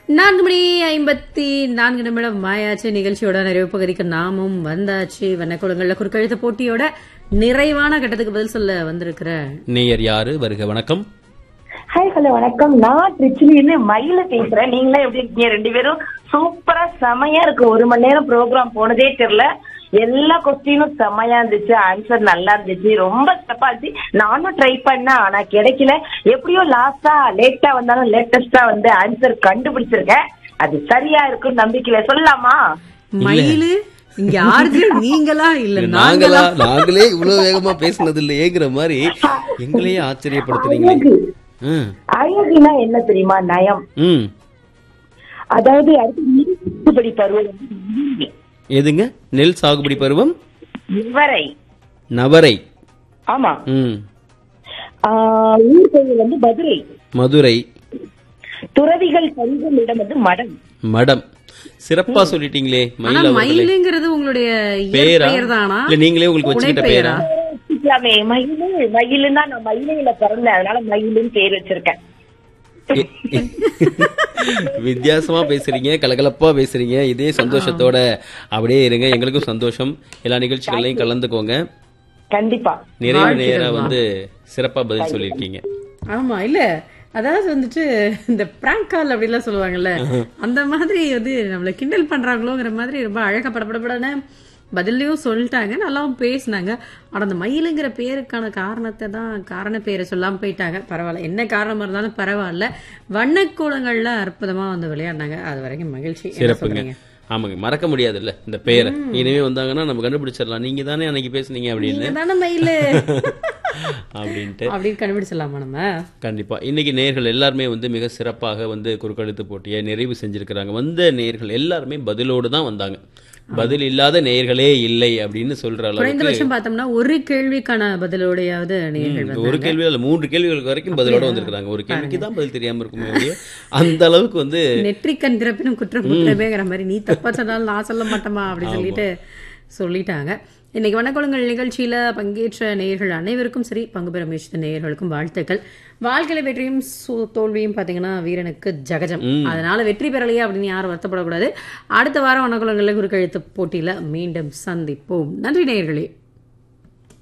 நான்கு மணி ஐம்பத்தி நான்கு நிமிடம் மாயாச்சு நிகழ்ச்சியோட நிறைவு பகுதிக்கு நாமும் வந்தாச்சு வண்ணக்குளங்கள்ல குறுக்கெழுத்து போட்டியோட நிறைவான கட்டத்துக்கு பதில் சொல்ல வந்திருக்கிற நேயர் யாரு வருக வணக்கம் ஹாய் ஹலோ வணக்கம் நான் திருச்சிலிருந்து மயில பேசுறேன் நீங்களே எப்படி இருக்கீங்க ரெண்டு பேரும் சூப்பரா செமையா இருக்கு ஒரு மணி நேரம் ப்ரோக்ராம் போனதே தெரியல எல்லா கொஸ்டினும் செமையா இருந்துச்சு ஆன்சர் நல்லா இருந்துச்சு ரொம்ப ஸ்டெப்பா இருந்துச்சு நானும் ட்ரை பண்ணேன் ஆனா கிடைக்கல எப்படியோ லாஸ்டா லேட்டா வந்தாலும் லேட்டஸ்டா வந்து ஆன்சர் கண்டுபிடிச்சிருக்கேன் அது சரியா இருக்குன்னு நம்பிக்கையில சொல்லலாமா மயிலு இங்க ஆறுது நீங்களா இல்ல நாங்களா நாங்களா நாங்களே இவ்வளவு வேகமா பேசுனது இல்லையேங்கிற மாதிரி எங்களையே ஆச்சரியப்படுத்துறீங்களே அழகு ம், அழகுனா என்ன தெரியுமா நயம் ம் அதாவது அடுத்து படி பருவம் எதுங்க நெல் சாகுபடி பருவம் இவரை நவரை ஆமா ம் ஆஹ் ஊர் பெயர் வந்து மதுரை மதுரை துறவிகள் தங்கும் இடம் வந்து மடம் மடம் சிறப்பா சொல்லிட்டீங்களே ஆனா மயில் அவர்களே மயிலுங்கிறது உங்களுடைய பேரா பெயர் தானா இல்ல நீங்களே உங்களுக்கு வச்சுக்கிட்ட பேரா இஸ்லாமே மயிலு மயிலுன்னா நான் மயிலையில பிறந்தேன் அதனால மயிலுன்னு பேர் வச்சிருக்கேன் வித்தியாசமா பேசுறீங்க கலகலப்பா பேசுறீங்க இதே சந்தோஷத்தோட அப்படியே இருங்க எங்களுக்கும் சந்தோஷம் எல்லா நிகழ்ச்சிகள்லயும் கலந்துக்கோங்க கண்டிப்பா நிறைவு நேரா வந்து சிறப்பா பதில் சொல்லியிருக்கீங்க ஆமா இல்ல அதாவது வந்துட்டு இந்த பிராங்க் கால் அப்படிலாம் சொல்லுவாங்கல்ல அந்த மாதிரி வந்து நம்மள கிண்டல் பண்றாங்களோங்கிற மாதிரி ரொம்ப அழகா படபடபடன்னு பதிலையும் சொல்லிட்டாங்க நல்லாவும் பேசினாங்க ஆனா அந்த மயிலுங்கிற பேருக்கான காரணத்தை தான் காரண பேரை சொல்லாம போயிட்டாங்க பரவாயில்ல என்ன காரணமா இருந்தாலும் பரவாயில்ல வண்ணக்கோலங்கள்ல அற்புதமா வந்து விளையாடினாங்க அது வரைக்கும் மகிழ்ச்சி என்ன சிறப்புங்க சொல்றீங்க ஆமாங்க மறக்க முடியாதுல்ல இந்த பேரை இனிமே வந்தாங்கன்னா நம்ம கண்டுபிடிச்சிடலாம் நீங்க தானே அன்னைக்கு பேசுனீங்க அப்படின்னு நீங்க தானே மயிலு அப்படின்ட்டு அப்படின்னு கண்டுபிடிச்சிடலாமா நம்ம கண்டிப்பா இன்னைக்கு நேர்கள் எல்லாருமே வந்து மிக சிறப்பாக வந்து குறுக்கெழுத்து போட்டியை நிறைவு செஞ்சிருக்கிறாங்க வந்த நேர்கள் எல்லாருமே பதிலோடு தான் வந்தாங்க பதில் இல்லாத நேர்களே இல்லை அப்படின்னு சொல்ற அளவுக்கு குறைந்தபட்சம் பார்த்தோம்னா ஒரு கேள்விக்கான பதிலோடையாவது நேர்கள் இந்த ஒரு கேள்வி அல்ல மூன்று கேள்விகளுக்கு வரைக்கும் பதிலோட வந்திருக்காங்க ஒரு கேள்விக்கு தான் பதில் தெரியாம இருக்குமே ஒழிய அந்த அளவுக்கு வந்து நெற்றிக்கண் திறப்பினும் குற்றம் குற்றமேங்கிற மாதிரி நீ தப்பா சொன்னாலும் நான் சொல்ல மாட்டேமா அப்படின்னு சொல்லிட்டு சொல்லிட்டாங்க இன்னைக்கு வணக்கங்கள் நிகழ்ச்சியில பங்கேற்ற நேயர்கள் அனைவருக்கும் சரி பங்கு பெற முயற்சித்த நேயர்களுக்கும் வாழ்த்துக்கள் வாழ்க்கையில வெற்றியும் சு- தோல்வியும் பாத்தீங்கன்னா வீரனுக்கு ஜகஜம் அதனால வெற்றி பெறலையே அப்படின்னு யாரும் வருத்தப்படக்கூடாது அடுத்த வாரம் வணக்கங்களில் குறுக்கெழுத்து போட்டியில மீண்டும் சந்திப்போம் நன்றி நேயர்களே